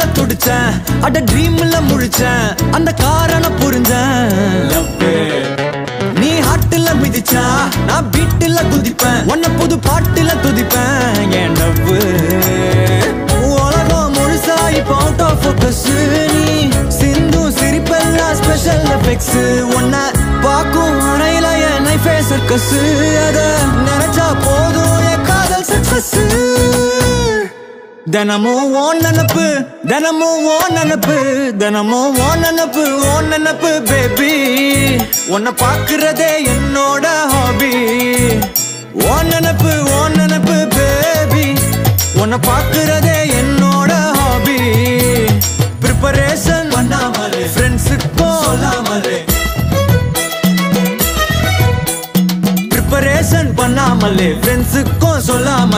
துடிச்சேன் அட ட்ரீம்ல முழிச்சேன் அந்த காரணம் புரிஞ்சேன் நீ ஹாட்டுல மிதிச்சா நான் பீட்டுல குதிப்பேன் உன்னை புது பாட்டுல துதிப்பேன் என் நவ்வு உலகம் முழுசா இப்போ அவுட் ஆஃப் ஃபோக்கஸ் நீ சிந்து சிரிப்பெல்லாம் ஸ்பெஷல் எஃபெக்ட்ஸ் உன்னை பார்க்கும் அறையில என் நைஃபே சர்க்கஸ் அத நினைச்சா போதும் என் காதல் சக்சஸ் தினமும் ஓன் நினப்பு தினமும் ஓன் நினப்பு தினமும் ஓன் நினப்பு ஓன் நினப்பு பேபி உன்னை பார்க்கறதே என்னோட ஹாபி ஓன் நினப்பு ஓன் நினப்பு பேபி உன்னை பார்க்கறதே என்னோட ஹாபி ப்ரிப்பரேஷன் பண்ணாமலே ஃப்ரெண்ட்ஸுக்கும் சொல்லாமலே ப்ரிப்பரேஷன் பண்ணாமலே ஃப்ரெண்ட்ஸுக்கும் சொல்லாம